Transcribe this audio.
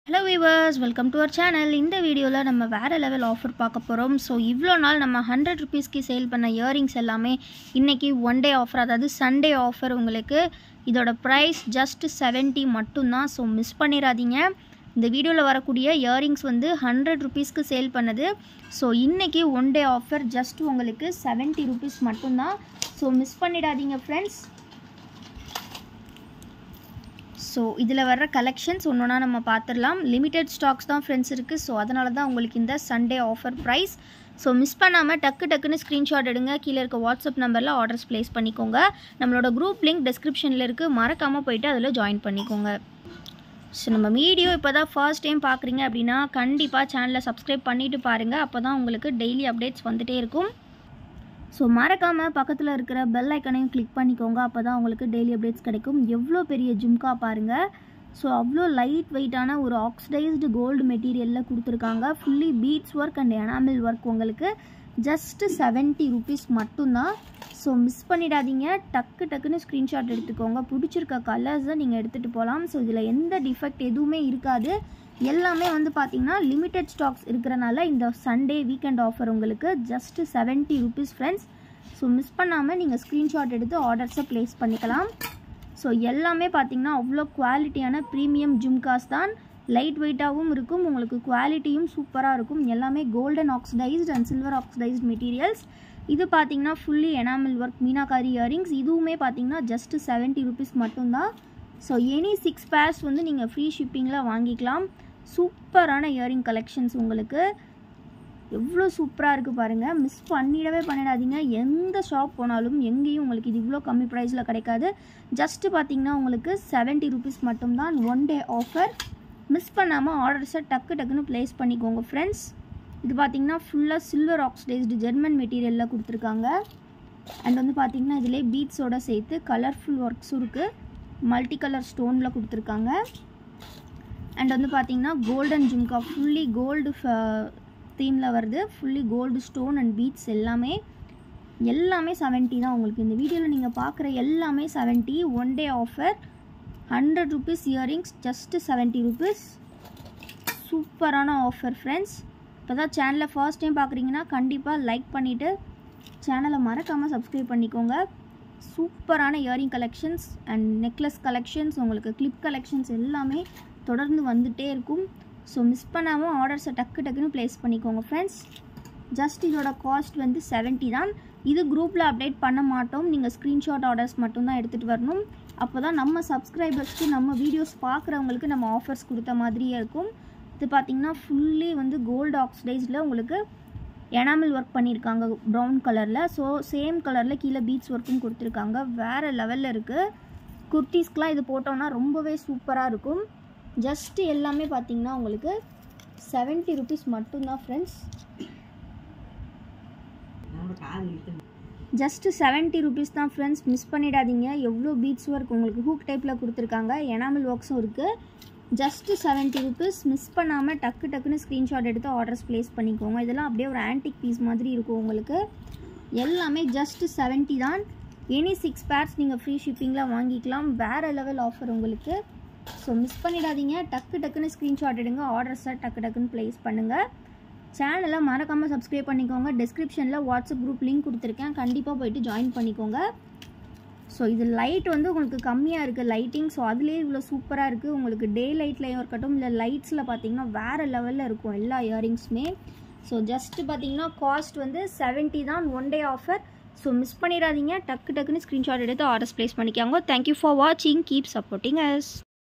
hello viewers welcome to our channel இந்த வீடியோவில் நம்ம வேறு லெவல் ஆஃபர் பார்க்க போகிறோம் ஸோ இவ்வளோ நாள் நம்ம ஹண்ட்ரட் ருபீஸ்க்கு சேல் பண்ண இயரிங்ஸ் எல்லாமே இன்றைக்கி ஒன் டே ஆஃபர் அதாவது சண்டே ஆஃபர் உங்களுக்கு இதோட ப்ரைஸ் ஜஸ்ட் 70 மட்டும்தான் ஸோ மிஸ் பண்ணிடாதீங்க இந்த வீடியோவில் வரக்கூடிய இயரிங்ஸ் வந்து ஹண்ட்ரட் ருபீஸ்க்கு சேல் பண்ணது ஸோ இன்றைக்கி ஒன் டே ஆஃபர் ஜஸ்ட் உங்களுக்கு 70 ருபீஸ் மட்டும்தான் ஸோ மிஸ் பண்ணிடாதீங்க ஃப்ரெண்ட்ஸ் ஸோ இதில் வர்ற கலெக்ஷன்ஸ் ஒன்றுனா நம்ம பார்த்துடலாம் லிமிடெட் ஸ்டாக்ஸ் தான் ஃப்ரெண்ட்ஸ் இருக்குது ஸோ அதனால தான் உங்களுக்கு இந்த Sunday offer price so miss பண்ணாமல் டக்கு டக்குன்னு ஸ்க்ரீன்ஷாட் எடுங்க கீழே இருக்க வாட்ஸ்அப் நம்பரில் ஆர்டர்ஸ் ப்ளேஸ் பண்ணிக்கோங்க நம்மளோட குரூப் லிங்க் டிஸ்கிரிப்ஷனில் இருக்குது மறக்காமல் போயிட்டு அதில் ஜாயின் பண்ணிக்கோங்க ஸோ நம்ம வீடியோ இப்போ தான் ஃபர்ஸ்ட் டைம் பார்க்குறீங்க அப்படின்னா கண்டிப்பாக சேனலை சப்ஸ்கிரைப் பண்ணிவிட்டு பாருங்கள் அப்போ தான் உங்களுக்கு டெய்லி அப்டேட்ஸ் வந்துகிட்டே இருக்கும் ஸோ மறக்காமல் பக்கத்தில் இருக்கிற பெல் ஐக்கனையும் கிளிக் பண்ணிக்கோங்க அப்போ தான் உங்களுக்கு டெய்லி அப்டேட்ஸ் கிடைக்கும் எவ்வளோ பெரிய ஜிம்கா பாருங்கள் ஸோ அவ்வளோ லைட் வெயிட்டான ஒரு ஆக்சிடைஸ்டு கோல்டு மெட்டீரியலில் கொடுத்துருக்காங்க fully beads work and enamel work உங்களுக்கு ஜஸ்ட்டு செவன்ட்டி ருபீஸ் மட்டும்தான் ஸோ மிஸ் பண்ணிடாதீங்க டக்கு டக்குன்னு ஸ்க்ரீன்ஷாட் எடுத்துக்கோங்க பிடிச்சிருக்க கலர்ஸை நீங்கள் எடுத்துகிட்டு போகலாம் ஸோ இதில் எந்த டிஃபெக்ட் எதுவுமே இருக்காது எல்லாமே வந்து பார்த்தீங்கன்னா லிமிட்டட் ஸ்டாக்ஸ் இருக்கிறனால இந்த சண்டே வீக்கெண்ட் ஆஃபர் உங்களுக்கு just seventy rupees friends so miss பண்ணாமல் நீங்கள் ஸ்க்ரீன்ஷாட் எடுத்து ஆர்டர்ஸை ப்ளேஸ் பண்ணிக்கலாம் ஸோ எல்லாமே பார்த்தீங்கன்னா அவ்வளோ குவாலிட்டியான ப்ரீமியம் ஜும்காஸ் தான் லைட் வெயிட்டாகவும் இருக்கும் உங்களுக்கு குவாலிட்டியும் சூப்பராக இருக்கும் எல்லாமே golden oxidised and silver oxidised materials இது பார்த்தீங்கன்னா fully enamel work meenakari earrings இதுவுமே பார்த்தீங்கன்னா ஜஸ்ட்டு செவன்ட்டி ருபீஸ் மட்டும்தான் ஸோ எனி சிக்ஸ் பேர்ஸ் வந்து நீங்கள் ஃப்ரீ ஷிப்பிங்கில் வாங்கிக்கலாம் சூப்பரான இயரிங் கலெக்ஷன்ஸ் உங்களுக்கு எவ்வளோ சூப்பராக இருக்குது பாருங்கள் மிஸ் பண்ணிடவே பண்ணிடாதீங்க எந்த ஷாப் போனாலும் எங்கேயும் உங்களுக்கு இது இவ்வளோ கம்மி ப்ரைஸில் கிடைக்காது ஜஸ்ட்டு பார்த்தீங்கன்னா உங்களுக்கு செவன்ட்டி ருபீஸ் மட்டும்தான் ஒன் டே ஆஃபர் மிஸ் பண்ணாமல் ஆர்டர்ஸை டக்கு டக்குன்னு ப்ளேஸ் பண்ணிக்கோங்க ஃப்ரெண்ட்ஸ் இது பார்த்தீங்கன்னா ஃபுல்லாக சில்வர் ஆக்சிடைஸ்டு ஜெர்மன் மெட்டீரியலில் கொடுத்துருக்காங்க அண்ட் வந்து பார்த்தீங்கன்னா இதிலே பீட்ஸோட சேர்த்து கலர்ஃபுல் ஒர்க்ஸும் இருக்குது மல்டி கலர் ஸ்டோனில் கொடுத்துருக்காங்க அண்ட் வந்து பார்த்தீங்கன்னா கோல்டன் ஜும்கா ஃபுல்லி கோல்டு தீமில் வருது fully gold stone and beads எல்லாமே எல்லாமே செவன்ட்டி தான் உங்களுக்கு இந்த வீடியோவில் நீங்கள் பார்க்குற எல்லாமே seventy one day offer hundred rupees earrings just seventy rupees சூப்பரான ஆஃபர் ஃப்ரெண்ட்ஸ் இப்போ தான் சேனலை ஃபர்ஸ்ட் டைம் பார்க்குறீங்கன்னா கண்டிப்பாக லைக் பண்ணிவிட்டு சேனலை மறக்காமல் சப்ஸ்கிரைப் பண்ணிக்கோங்க சூப்பரான earring collections and necklace collections உங்களுக்கு கிளிப் கலெக்ஷன்ஸ் எல்லாமே தொடர்ந்து வந்துகிட்டே இருக்கும் ஸோ மிஸ் பண்ணாமல் ஆர்டர்ஸை டக்கு டக்குன்னு ப்ளேஸ் பண்ணிக்கோங்க ஃப்ரெண்ட்ஸ் ஜஸ்ட் இதோட காஸ்ட் வந்து செவன்ட்டி தான் இது குரூப்பில் அப்டேட் பண்ண மாட்டோம் நீங்கள் ஸ்க்ரீன்ஷாட் ஆர்டர்ஸ் மட்டும்தான் எடுத்துகிட்டு வரணும் அப்போ தான் நம்ம சப்ஸ்கிரைபர்ஸ்க்கு நம்ம வீடியோஸ் பார்க்குறவங்களுக்கு நம்ம ஆஃபர்ஸ் கொடுத்த மாதிரியே இருக்கும் இது பார்த்திங்கன்னா ஃபுல்லி வந்து கோல்டு ஆக்சிடைஸில் உங்களுக்கு எனாமல் ஒர்க் பண்ணியிருக்காங்க ப்ரௌன் கலரில் ஸோ சேம் கலரில் கீழே பீட்ஸ் ஒர்க்கும் கொடுத்துருக்காங்க வேறு லெவலில் இருக்குது குர்த்திஸ்க்கெலாம் இது போட்டோன்னா ரொம்பவே சூப்பராக இருக்கும் ஜஸ்ட்டு எல்லாமே பார்த்தீங்கன்னா உங்களுக்கு செவன்ட்டி ருபீஸ் மட்டும்தான் ஃப்ரெண்ட்ஸ் ஜஸ்ட்டு செவன்ட்டி ருபீஸ் தான் ஃப்ரெண்ட்ஸ் மிஸ் பண்ணிடாதீங்க எவ்வளோ பீட்ஸ் ஒர்க் உங்களுக்கு ஹூக் டைப்பில் கொடுத்துருக்காங்க எனாமல் ஒர்க்ஸும் இருக்குது ஜஸ்ட்டு செவன்ட்டி ருபீஸ் மிஸ் பண்ணாமல் டக்கு டக்குன்னு ஸ்க்ரீன்ஷாட் எடுத்து ஆர்டர்ஸ் ப்ளேஸ் பண்ணிக்கோங்க இதெல்லாம் அப்படியே ஒரு ஆன்டிக் பீஸ் மாதிரி இருக்கும் உங்களுக்கு எல்லாமே ஜஸ்ட்டு செவன்ட்டி தான் எனி சிக்ஸ் பேர்ஸ் நீங்கள் ஃப்ரீ ஷிப்பிங்கில் வாங்கிக்கலாம் வேறு லெவல் ஆஃபர் உங்களுக்கு ஸோ மிஸ் பண்ணிடாதீங்க டக்கு டக்குன்னு ஸ்க்ரீன்ஷாட் எடுங்க ஆர்டர்ஸை டக்கு டக்குன்னு ப்ளேஸ் பண்ணுங்கள் சேனலை மறக்காமல் சப்ஸ்கிரைப் பண்ணிக்கோங்க டிஸ்கிரிப்ஷனில் வாட்ஸ்அப் குரூப் லிங்க் கொடுத்துருக்கேன் கண்டிப்பாக போயிட்டு ஜாயின் பண்ணிக்கோங்க ஸோ இது லைட் வந்து உங்களுக்கு கம்மியாக இருக்குது லைட்டிங் ஸோ அதுலேயே இவ்வளோ சூப்பராக இருக்குது உங்களுக்கு டே லைட்லேயும் இருக்கட்டும் இல்லை லைட்ஸில் பார்த்தீங்கன்னா வேறு லெவலில் இருக்கும் எல்லா இயரிங்ஸுமே ஸோ ஜஸ்ட்டு பார்த்தீங்கன்னா காஸ்ட் வந்து செவன்ட்டி தான் one day offer so miss பண்ணிடாதீங்க டக்கு டக்குன்னு ஸ்க்ரீன்ஷாட் எடுத்து ஆர்டர்ஸ் ப்ளேஸ் பண்ணிக்காங்க தேங்க்யூ ஃபார் வாட்சிங் கீப் சப்போர்ட்டிங் அஸ்